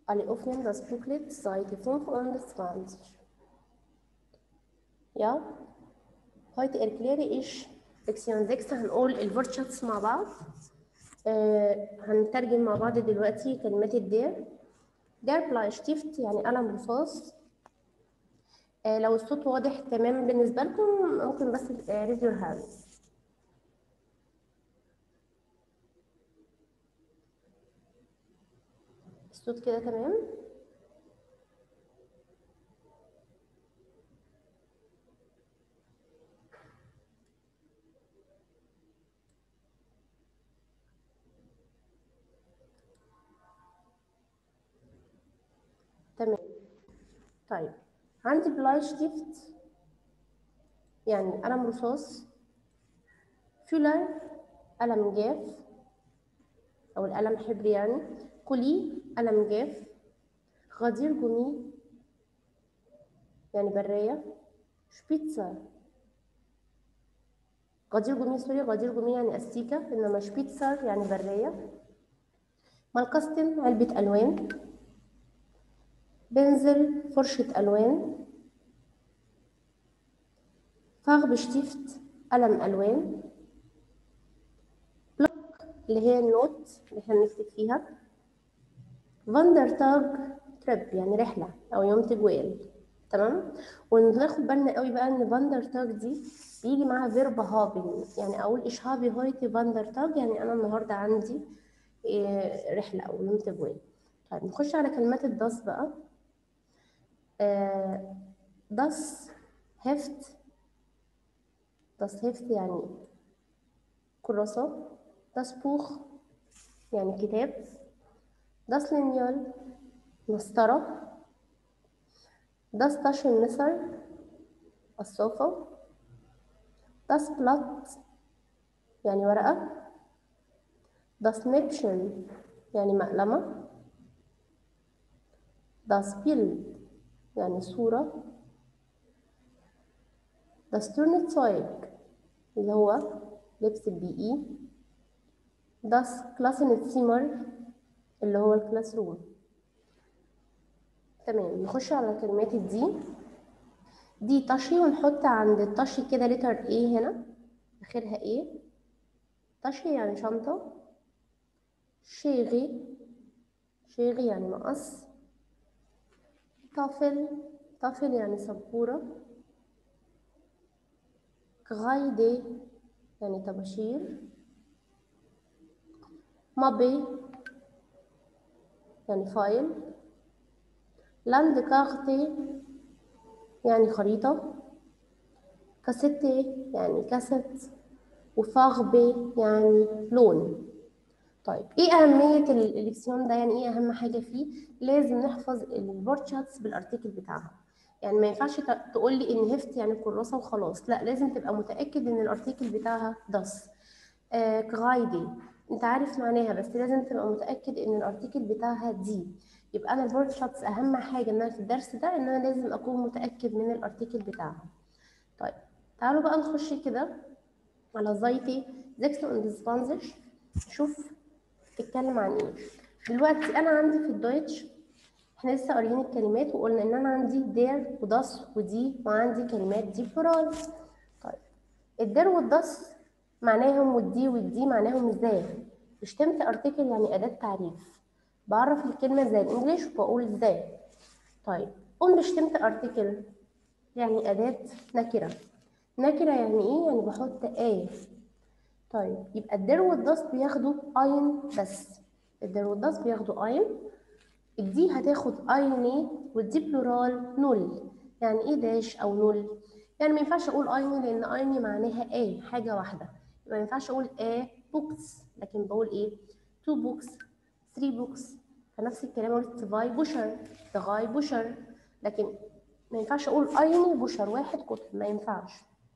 Alle öffnen das Booklet, Seite 25. Ja, heute erkläre ich Lektion 6 هنقول الفورتشاتس مع بعض آه هنترجم مع بعض دلوقتي كلمات الدير دير بلايشتيفت يعني قلم رصاص آه لو الصوت واضح تمام بالنسبة لكم ممكن بس ريز يور هاند الصوت كده تمام تمام طيب عندي بلايشتيفت يعني قلم رصاص فيلر قلم جاف او القلم حبر يعني كولي قلم جاف غدير جومي يعني براية شبيتزا غدير جومي سوري غدير جومي يعني استيكة انما شبيتزا يعني براية مالكستن علبة الوان بنزل فرشة الوان فاربشتيفت قلم الوان بلوك اللي هي النوت اللي احنا بنكتب فيها فاندرتاج تريب يعني رحلة أو يوم تجوال تمام وناخد بالنا قوي بقى إن فاندرتاج دي بيجي معاها فيرب هابين يعني أقول إيش هابي هويتي فاندرتاج يعني أنا النهاردة عندي إيه رحلة أو يوم تجوال طيب نخش على كلمات الداس بقى آه داس هفت داس هفت يعني كراسة داس بوخ يعني كتاب Das Lineal مسطرة Das Taschenmesser الصوفة Das Blatt يعني ورقة Das Mäppchen يعني مقلمة Das Bild يعني صورة Das Turnezeug اللي هو لبس البيئي Das Klassenzimmer اللي هو الكلاس روم تمام نخش على كلمات الدي دي تاشي ونحط عند التاشي كده لتر ايه هنا اخرها ايه تاشي يعني شنطة شيغي شيغي يعني مقص طافل طافل يعني سبورة غايدي يعني طباشير مابي يعني فايل لاند كارتي يعني خريطة كاسيتي يعني كاسيت وفاغبي يعني لون طيب ايه اهمية الالكسيون ده يعني ايه اهم حاجة فيه لازم نحفظ البورتشاتس بالارتيكل بتاعها يعني ما ينفعش تقول لي ان هفت يعني كراسة وخلاص لا لازم تبقى متأكد ان الارتيكل بتاعها داس آه كغايدي انت عارف معناها بس لازم تبقى متاكد ان الارتيكل بتاعها دي يبقى انا البورد شوتس اهم حاجه ان انا في الدرس ده ان انا لازم اكون متاكد من الارتيكل بتاعها طيب تعالوا بقى نخش كده على زايتي زيكس اند سبانزش نشوف تتكلم عن ايه دلوقتي انا عندي في الدويتش احنا لسه قاريين الكلمات وقلنا ان انا عندي دير وداس ودي وعندي كلمات دي بلورال طيب الدير والداس معناهم والدي والدي معناهم ازاي اشتمت ارتكل يعني اداة تعريف بعرف الكلمة زي الانجليش وبقول ازاي طيب قوم بشتمت ارتكل يعني اداة نكرة نكرة يعني ايه يعني بحط ايه طيب يبقى الدر والداس بياخدوا اين بس الدر والداس بياخدوا اين الدي هتاخد ايني والدي بلورال نول يعني ايه داش او نول يعني ما ينفعش اقول ايني لان ايني معناها ايه حاجة واحدة ما ينفعش اقول a books لكن بقول ايه two books three books فنفس الكلام قلت zwei بوشر drei بوشر لكن ما ينفعش اقول ايني بوشر واحد كتب ما ينفعش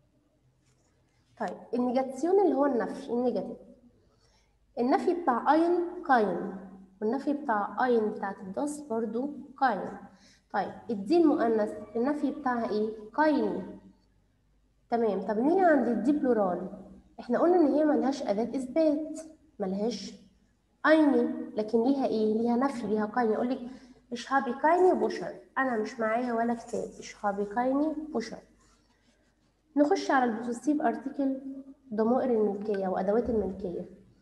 طيب النيجاتيون اللي هو النفي النيجاتيف النفي بتاع اين قاين والنفي بتاع اين بتاعت الداس برضو قاين طيب الدي المؤنث النفي بتاعها ايه قايني تمام طب نيجي عند الدي بلورال احنا قلنا ان هي ملهاش اداه اثبات ملهاش ايني لكن ليها ايه ليها نفي ليها قايمه يقول لك ich habe keine Bücher أنا مش معايا ولا كتاب ich habe keine Bücher نخش على البوزيتيف ارتكل ضمائر الملكية وأدوات الملكية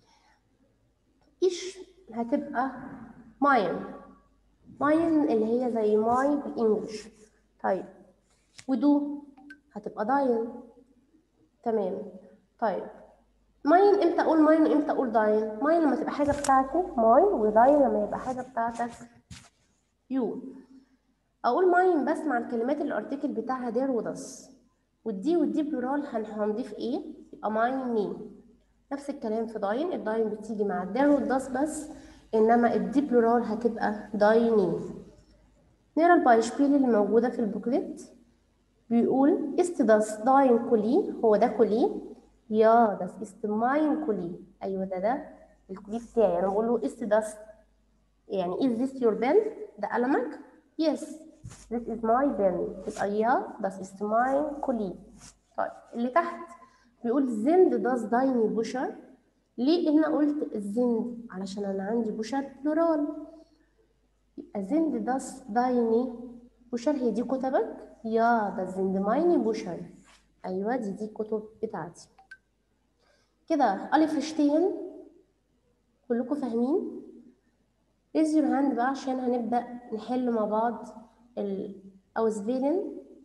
إيش هتبقى mine mine اللي هي زي my بالإنجلش طيب ودو هتبقى داين تمام طيب ماين امتى اقول ماين وامتى اقول داين ماين لما تبقى حاجه بتاعتي ماين وداين لما يبقى حاجه بتاعتك يو اقول ماين بس مع الكلمات اللي الارتكل بتاعها دير ودس والدي والدي بلورال هن- هنضيف ايه يبقى ماين مي نفس الكلام في داين الداين بتيجي مع الدير والدس بس انما الدي بلورال هتبقى دايني نقرا البايشبيل اللي موجوده في البوكلت بيقول ist das dein كولي هو ده كولي يا das ist mein كولي ايوه ده ده الكولي بتاعي انا بقول له ist das يعني is this your pen ده قلمك yes this is my pen يبقى يا das ist mein كولي طيب اللي تحت بيقول sind das deine Bücher ليه هنا قلت sind علشان انا عندي بوشر بلورال يبقى sind das deine بوشر هي دي كتبك يا ده sind meine بوشر ايوه دي دي الكتب بتاعتي كده الف رشتين كلكم فاهمين raise your hand بقى عشان هنبدأ نحل مع بعض ال Auswählen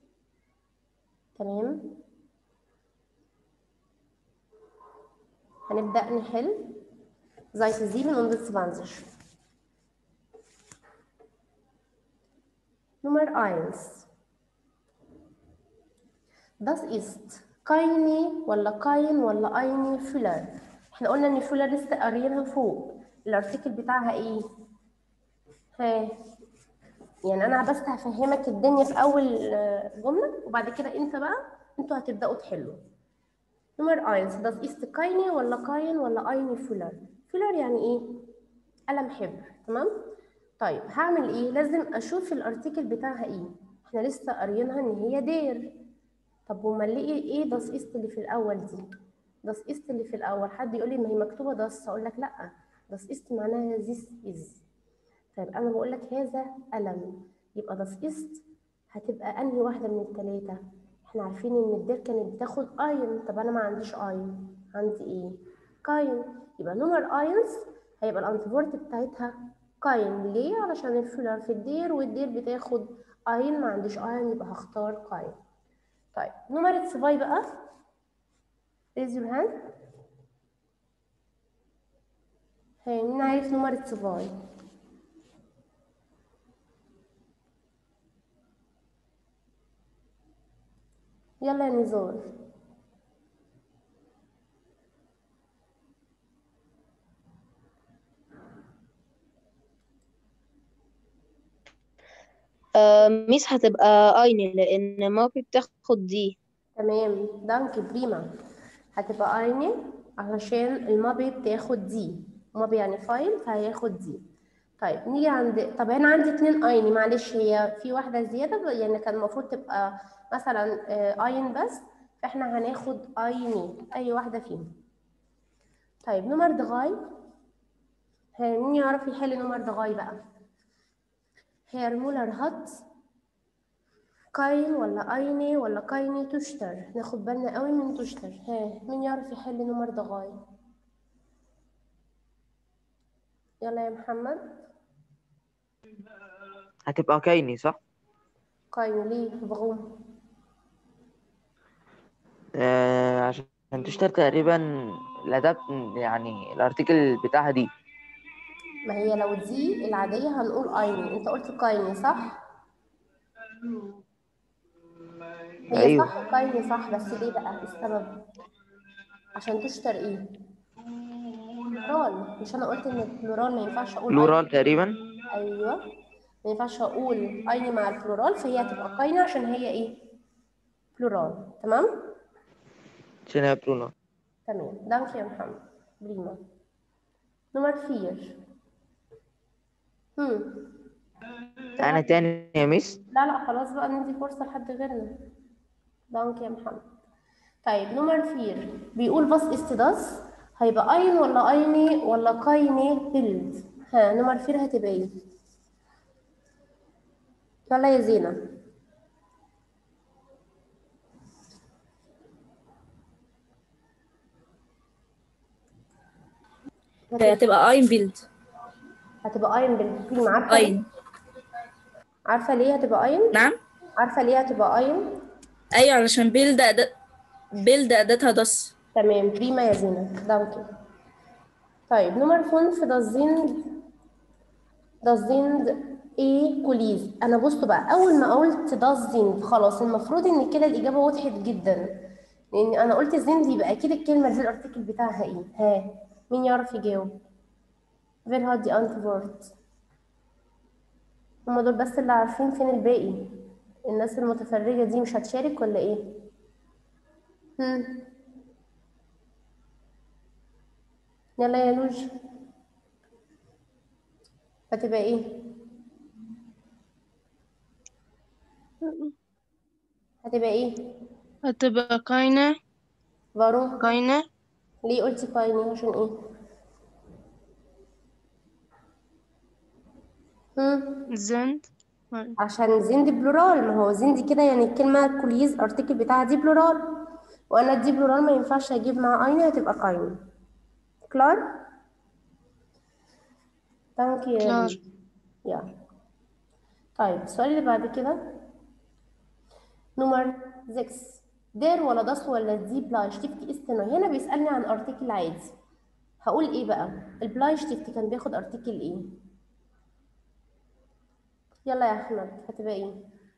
تمام هنبدأ نحل Seite 27 Nummer 1 Das ist keine ولا كاين ولا eine Füller احنا قلنا ان فولر لسه قاريينها فوق الارتكل بتاعها ايه ها يعني انا بس هفهمك الدنيا في اول آه، جمله وبعد كده انت بقى انتوا هتبداوا تحلوا نمر 1 das ist keine ولا كاين ولا eine Füller Füller يعني ايه قلم حبر تمام طيب هعمل ايه لازم اشوف الارتكل بتاعها ايه احنا لسه قاريينها ان هي دير طب امال ليه ايه das ist اللي في الاول دي das ist اللي في الاول حد يقول لي ما هي مكتوبه das اقول لك لا das ist معناها this is طيب انا بقول لك هذا قلم يبقى das ist هتبقى انهي واحده من الثلاثه احنا عارفين ان الدير كانت بتاخد اين طب انا ما عنديش اين عندي ايه كاين يبقى نمر اينز هيبقى الانتيفورت بتاعتها كاين ليه علشان الفيلر في الدير والدير بتاخد اين ما عنديش اين يبقى هختار كاين طيب نمرة سباي بقى raise your hand هي مين عارف نمرة سباي يلا يا نزار آه، ميس هتبقى ايني لان مامي بتاخد دي تمام دانك بريما هتبقى ايني علشان المابي بتاخد دي مابي يعني فايل فهياخد دي طيب نيجي عند طب انا عندي اتنين ايني معلش هي في واحده زياده يعني كان المفروض تبقى مثلا آه، اين بس فاحنا هناخد ايني اي واحده فيهم طيب نمر دغاي ها، مين يعرف يحل نمر دغاي بقى هير مولر هات كاين ولا ايني ولا كايني تشتر ناخد بالنا قوي من تشتر ها مين يعرف يحل نمر دغاي يلا يا محمد هتبقى كايني صح؟ كاين ليه بغوم آه عشان تشتر تقريبا الأداة يعني الارتكل بتاعها دي ما هي لو دي العادية هنقول ايني انت قلت كايني صح هي أيوه. صح كايني صح بس ليه بقى السبب عشان تشتر ايه بلورال مش انا قلت ان البلورال ما ينفعش اقول بلورال تقريبا ايوه ما ينفعش اقول ايني مع البلورال فهي هتبقى قاينه عشان هي ايه بلورال تمام عشان هي بلورال تمام دانك يا محمد بريما نمر فير هم أنا تاني يا ميس لا لا خلاص بقى ندي فرصة لحد غيرنا دانك يا محمد طيب نمر فير بيقول بس استداس هيبقى اين ولا ايني ولا كايني بيلد ها نمر فير هتبقى ايه يلا يا زينة هتبقى اين بيلد هتبقى اين بالبريم عارفة ليه؟ اين عارفة ليه هتبقى اين؟ نعم عارفة ليه هتبقى اين؟ ايوه علشان بيلد أداة بيلد اداتها دس تمام بريما يا زينة دانكي طيب نمر فونف دازيند دازيند ايه كوليز انا بصوا بقى اول ما قلت دازيند خلاص المفروض ان كده الاجابه وضحت جدا لان انا قلت زيند يبقى اكيد الكلمه دي الارتكل بتاعها ايه ها مين يعرف يجاوب فين هات دي انتفورت هما دول بس اللي عارفين فين الباقي الناس المتفرجه دي مش هتشارك ولا ايه هم يلا يا لوج هتبقى ايه هتبقى ايه هتبقى كاينة فارو كاينة ليه قلتي كايني عشان ايه هم زند عشان زين دي بلورال ما هو زين دي كده يعني الكلمة كوليز ارتكل بتاعها دي بلورال وانا دي بلورال ما ينفعش اجيب مع اين هتبقى كاين كلار ثانك يو كلار. يا طيب السؤال اللي بعد كده نمر 6 دير ولا داس ولا دي بلاي شتيفتي استنى هنا بيسألني عن ارتكل عادي هقول ايه بقى البلاي شتيفتي كان بياخد ارتكل ايه يلا يا احمد هتبقى ايه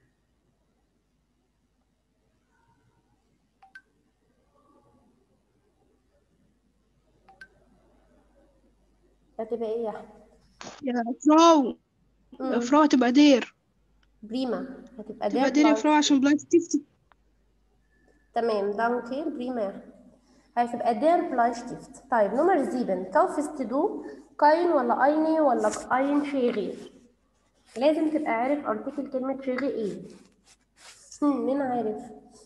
هتبقى ايه يا احمد يا فراو مم. فراو هتبقى دير بريما هتبقى تبقى دير دير يا بلاي فراو عشان بلاي ستيفتي تمام دانكي بريما هتبقى دير بلاي شتيفت طيب نمر 7 كوفست دو كاين ولا ايني ولا اين شيغي لازم تبقى عارف ارتكل كلمة شيغي ايه هم، مين عارف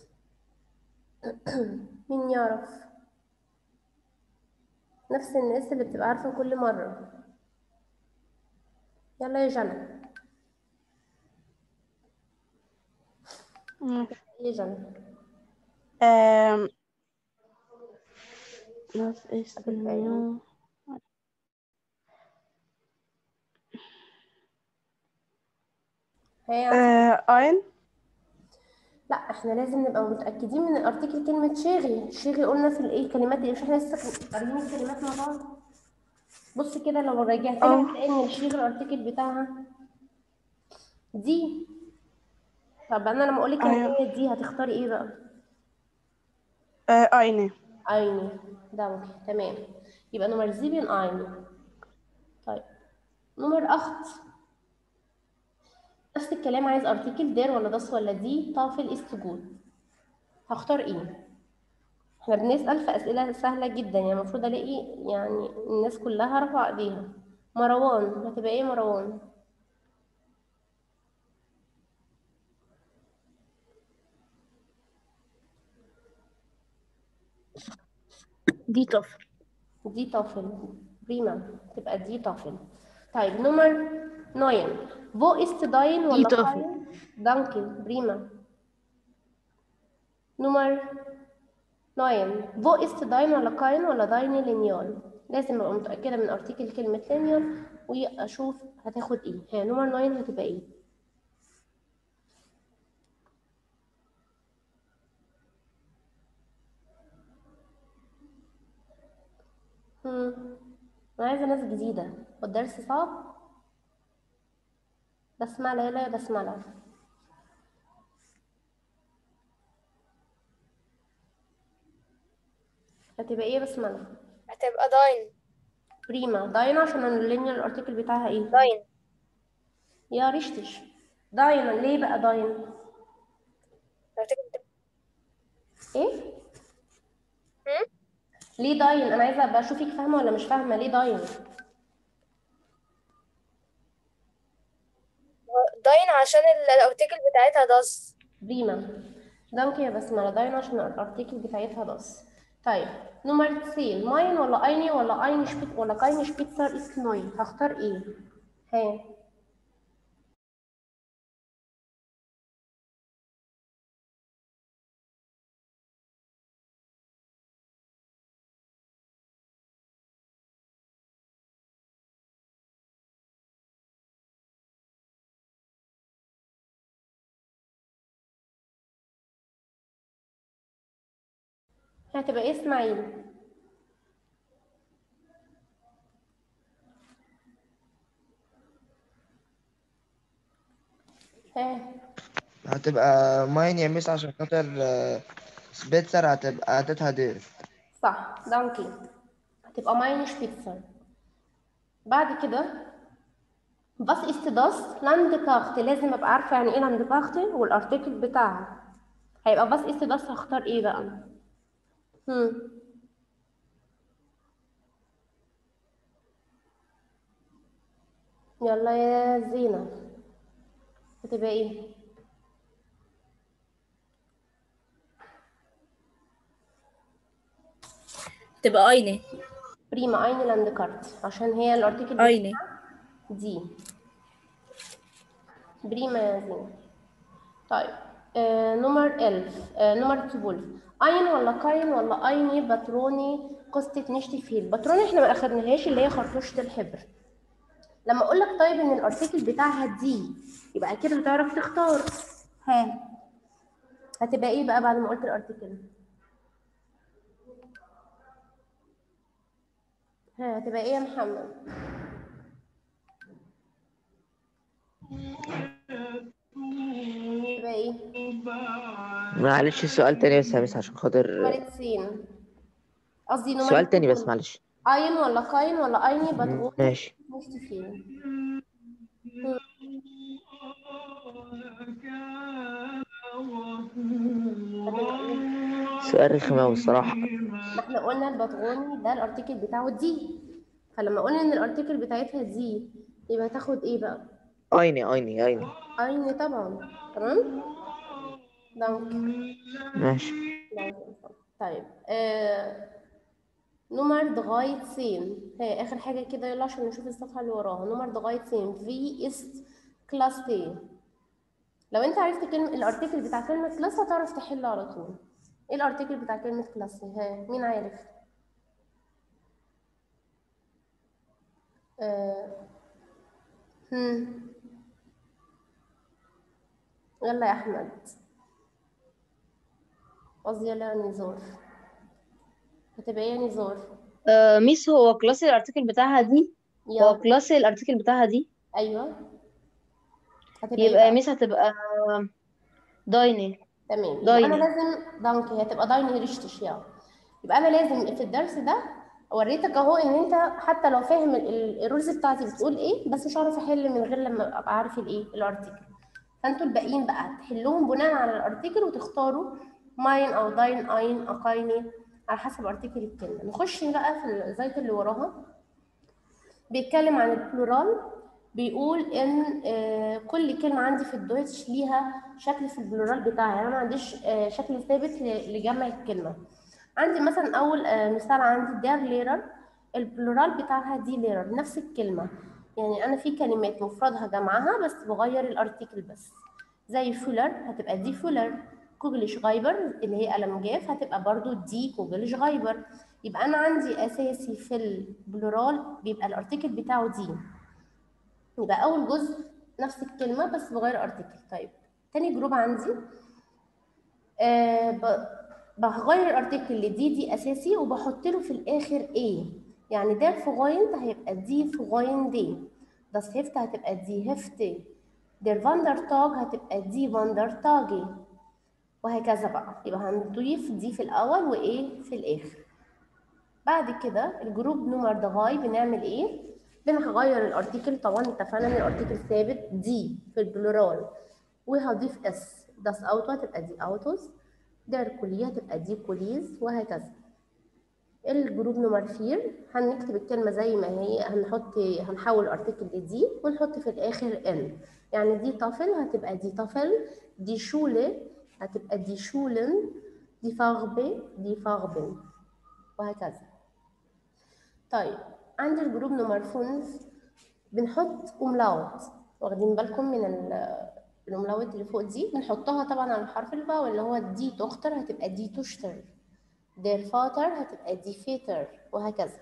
مين يعرف نفس الناس اللي بتبقى عارفة كل مرة يلا يا جنى يا جنى Um, was ist هتبقى ايه nun? هي Äh, ein, لا احنا لازم نبقى متأكدين من الارتكل كلمة شاغي شاغي قلنا في الايه كلمات ايه مش احنا لسه قاريين الكلمات مع بعض بص كده لو رجعت لك اه. هتلاقي ان الشيغ الارتكل بتاعها دي طب انا لما اقول لك ان أيوة. هي دي هتختاري ايه بقى äh, eine. عيني ده ممكن تمام يبقى نمر زيبين عيني طيب نمر أخت نفس الكلام عايز ارتكل دير ولا داس ولا دي طافل استجود هختار ايه احنا بنسأل في أسئلة سهلة جدا يعني المفروض ألاقي يعني الناس كلها رفع ايديها مروان هتبقى ايه مروان دي طفل دي طافل بريما تبقى دي طافل طيب نمر ناين فو است داين ولا طافل. قاين دانكي بريما نمر ناين فو است داين ولا قاين ولا داين لينيال لازم ابقى متأكدة من ارتكل كلمة لينيال واشوف هتاخد ايه ها نمر ناين هتبقى ايه هم. انا عايزة ناس جديدة والدرس صعب بسملة يلا يا بسملة هتبقى ايه يا بسملة هتبقى داين بريما داينا عشان اللينيا الارتكل بتاعها ايه داين يا ريشتش داينا ليه بقى داين ايه ليه داين انا عايزه ابقى اشوفك فاهمه ولا مش فاهمه ليه داين داين عشان الارتكل بتاعتها داس بريما دانك يا بسمله داين عشان الارتكل بتاعتها داس طيب نمر 10 ماين ولا ايني ولا اين شبيت ولا كاين شبيتزر است نوين هختار ايه ها هتبقى ايه اسماعيل ها هتبقى ماين يا ميس عشان خاطر آه، سبيتزر هتبقى اداتها دير صح دانكي هتبقى ماين شبيتزر بعد كده بس ist das Landkarte لازم ابقى عارفه يعني ايه Landkarte والارتيكل بتاعها هيبقى بس ist das هختار ايه بقى هم. يلا يا زينة هتبقى ايه تبقى ايني بريما اين لاندكارت عشان هي الارتيكل ايني دي بريما يا زينة طيب آه نمر ألف آه نمر 12 أين ولا كاين ولا أيني باتروني قصة نشتي فيل باتروني احنا ما أخدناهاش اللي هي خرطوشة الحبر لما أقول لك طيب إن الأرتيكل بتاعها دي يبقى أكيد هتعرف تختار ها هتبقى إيه بقى بعد ما قلت الأرتيكل ها هتبقى إيه يا محمد هتبقى إيه معلش سؤال تاني بس يا ميس عشان خاطر نمرة سين قصدي نمرة سؤال تاني بس اتنين. معلش أين ولا كاين ولا أيني بتغوص ماشي مستفيل سؤال رخم أوي الصراحة ما احنا قلنا البطغوني ده الارتيكل بتاعه دي فلما قلنا ان الارتيكل بتاعتها دي يبقى هتاخد ايه بقى أيني أيني أيني أيني طبعا تمام دونك ماشي دونك. طيب آه... نمر دغاية سين هي آخر حاجة كده يلا عشان نشوف الصفحة اللي وراها نمر دغاية سين في است كلاس تي لو انت عرفت كلمة الارتيكل بتاع كلمة كلاس هتعرف تحله على طول ايه الارتيكل بتاع كلمة كلاس ها مين عارف آه. هم. يلا يا احمد قصدي يلا يا نزار هتبقى ايه يا نزار آه ميس هو كلاس الارتكل بتاعها دي هو يلا كلاس الارتكل بتاعها دي ايوه هتبقى ايه يبقى بقى؟ ميس هتبقى دايني تمام يبقى دايني. انا لازم دانكي هتبقى دايني ريشتش يعني يبقى انا لازم في الدرس ده وريتك اهو ان انت حتى لو فاهم ال- ال- الرولز بتاعتي بتقول ايه بس مش هعرف احل من غير لما ابقى عارف الايه الارتيكل فانتوا الباقيين بقى تحلوهم بناء على الارتيكل وتختاروا ماين او داين اين اقايني على حسب ارتيكل الكلمه نخش بقى في الزيت اللي وراها بيتكلم عن البلورال بيقول ان آه، كل كلمه عندي في الدويتش ليها شكل في البلورال بتاعها يعني انا ما عنديش آه، شكل ثابت ل- لجمع الكلمه عندي مثلا اول آه، مثال عندي دير ليرر البلورال بتاعها دي ليرر نفس الكلمه يعني انا في كلمات مفردها جمعها بس بغير الارتيكل بس زي فولر هتبقى دي فولر كوجلش غايبر اللي هي قلم جاف هتبقى برضو دي كوجلش غايبر يبقى انا عندي اساسي في البلورال بيبقى الارتيكل بتاعه دي يبقى اول جزء نفس الكلمه بس بغير ارتيكل طيب تاني جروب عندي آه ب- بغير الارتيكل لدي دي اساسي وبحط له في الاخر ايه يعني ده فوغاينت هيبقى دي فوغاين دي das هفت هتبقى دي هفتي der فاندرتاج هتبقى دي فاندرتاجي وهكذا بقى يبقى هنضيف دي في الاول وايه في الاخر بعد كده الجروب نمر دغاي بنعمل ايه بنغير الارتيكل طبعا اتفقنا ان الارتيكل ثابت دي في البلورال وهضيف اس das اوتو هتبقى دي اوتوز دير كلية هتبقى دي كوليز وهكذا الجروب نمر فير هنكتب الكلمة زي ما هي هنحط هنحول الارتيكل لدي ونحط في الآخر ان يعني دي طفل هتبقى دي طفل دي شولة هتبقى دي شولن دي فاغبي دي فاغبن وهكذا طيب عند الجروب نمر فونز بنحط أملاوت واخدين بالكم من ال- الأملاوت اللي فوق دي بنحطها طبعا على الحرف الباء اللي هو دي تختر هتبقى دي تشتر دير فاتر هتبقى دي فيتر وهكذا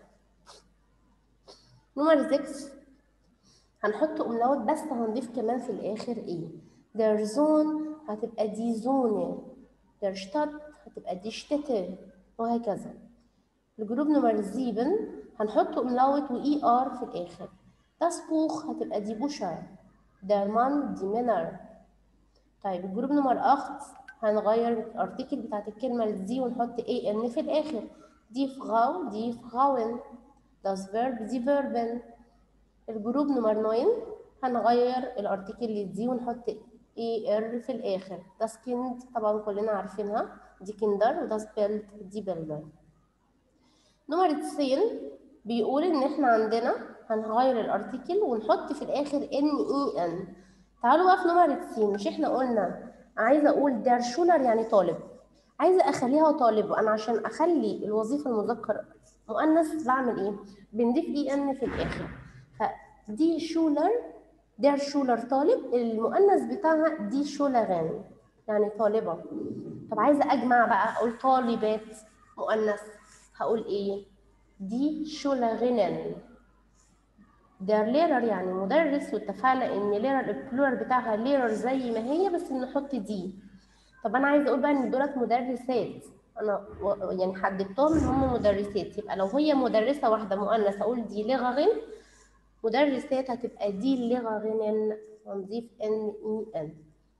نمر 6 هنحط أملاوت بس هنضيف كمان في الآخر إيه der زون هتبقى دي زونة der Stadt هتبقى دي شتته وهكذا الجروب نمر 7 هنحط املاوت واي ار في الاخر das Buch هتبقى دي بوشر der Mann دي منر طيب الجروب نمر 8 هنغير الارتيكل بتاعت الكلمة دي ونحط اي ان في الاخر دي فغاو دي فغاون das Verb دي فيربن الجروب نمر 9 هنغير الارتيكل دي ونحط اي ار في الاخر das Kind طبعا كلنا عارفينها دي كندر وده سبيلد دي بيلدر نمرة 90 بيقول ان احنا عندنا هنغير الارتيكل ونحط في الاخر ان اي ان تعالوا بقى في نمرة 90 مش احنا قلنا عايزه اقول دار شولر يعني طالب عايزه اخليها طالب وانا عشان اخلي الوظيفه المذكر مؤنث بعمل ايه بنضيف اي ان في الاخر فدي شولر دار شولر طالب المؤنث بتاعها دي شولران يعني طالبه طب عايزه اجمع بقى اقول طالبات مؤنث هقول ايه دي شولرينن دار ليرر يعني مدرس واتفقنا ان ليرر البلورال بتاعها ليرر زي ما هي بس نحط دي طب انا عايزه اقول بقى ان دولت مدرسات انا و- يعني حددتهم ان هم مدرسات يبقى لو هي مدرسه واحده مؤنث اقول دي لغرين مدرسات هتبقى دي لغرينن ونضيف ان اي ان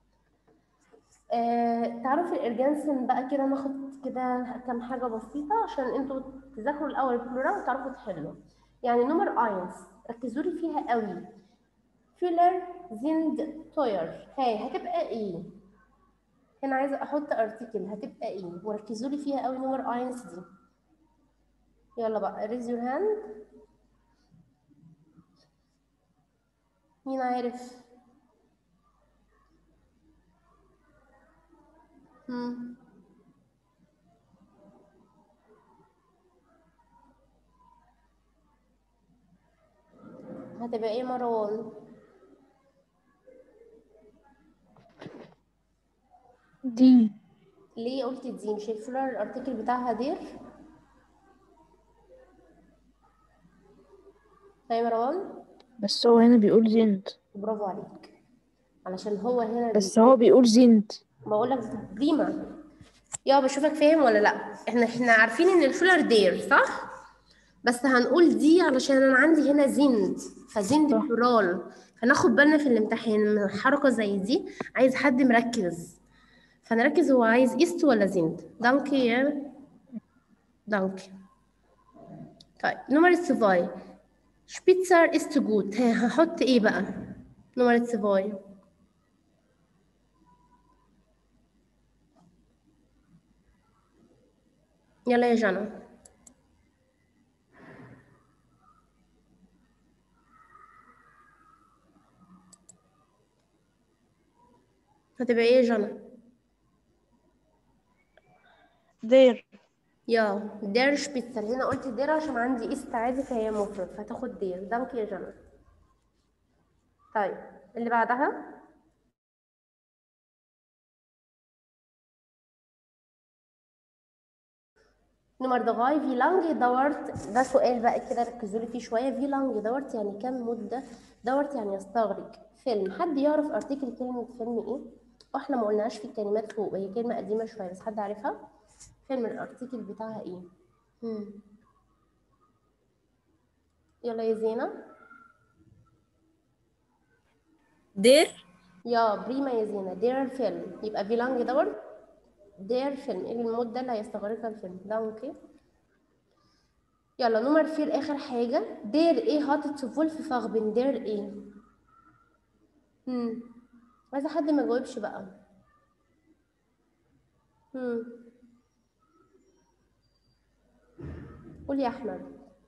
آه، تعرفوا الارجانسن بقى كده ناخد كده كام حاجه بسيطه عشان انتوا تذاكروا الاول البلورال وتعرفوا تحلوا يعني نمر اينز ركزوا لي فيها قوي فيلر زيند توير هاي هتبقى ايه هنا عايزه احط ارتكل هتبقى ايه وركزوا لي فيها قوي نمر اينز دي يلا بقى ريز يور هاند مين عارف مم. هتبقى ايه مروان دي ليه قلت دي مش الفلور الارتكل بتاعها دير طيب يا مروان بس هو هنا بيقول زنت برافو عليك علشان هو هنا بس هو بيقول زنت بقول لك بريمة يا بشوفك فاهم ولا لا احنا احنا عارفين ان الفلور دير صح بس هنقول دي علشان انا عندي هنا زند فزند صح. بلورال فناخد بالنا في الامتحان من حركة زي دي عايز حد مركز فنركز هو عايز ايست ولا زند دانكي يا دانكي طيب نمرة سفاي شبيتزر است جوت ها هحط ايه بقى نمرة سفاي يلا يا جنى هتبقى ايه يا جنى دير يا دير شبيتزر هنا قلت دير عشان عندي است عادي فهي مفرد فتاخد دير دانكي يا جنى طيب اللي بعدها نمر دغاي في لانج دورت ده سؤال بقى كده ركزوا لي فيه شويه في لانج دورت يعني كام مده دورت يعني يستغرق فيلم حد يعرف ارتكل كلمه فيلم ايه واحنا ما قلناش في الكلمات فوق وهي كلمه قديمه شويه بس حد عارفها فيلم الارتكل بتاعها ايه مم. يلا يا زينه دير يا بريما يا زينه دير فيلم يبقى في لانج دورت دير فيلم ايه المده اللي هيستغرقها الفيلم ده اوكي يلا نمر فير اخر حاجه دير ايه هاتت فولف فاغبن دير ايه امم عايزه حد ما جاوبش بقى امم قول يا احمد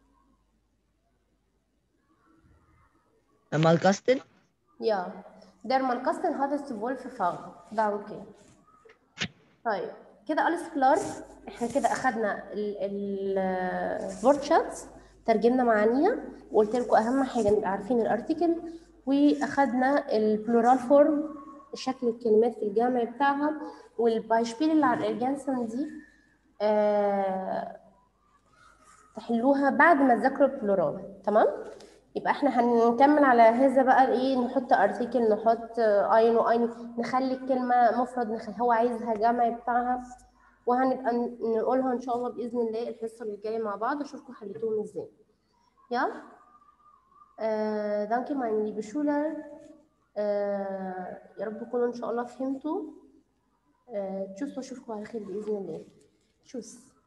مالكاستن Ja, der Malkasten hat es wohl verfangen. Danke. طيب كده أليس كلار احنا كده أخدنا الوركشوبس ترجمنا معانيها وقلت لكم أهم حاجة نبقى عارفين الأرتيكل وأخدنا البلورال فورم شكل الكلمات في الجمع بتاعها والبايشبيل اللي على الإرجانسون دي آه تحلوها بعد ما تذاكروا البلورال تمام يبقى احنا هنكمل على هذا بقى ايه نحط ارتيكل نحط اين واين نخلي الكلمه مفرد نخلي هو عايزها جمع بتاعها وهنبقى ن- نقولها ان شاء الله باذن الله الحصه اللي جايه مع بعض اشوفكم حليتوهم ازاي يا آه danke meine liebe Schüler آه يا رب تكونوا ان شاء الله فهمتوا آه تشوس واشوفكم على خير باذن الله تشوس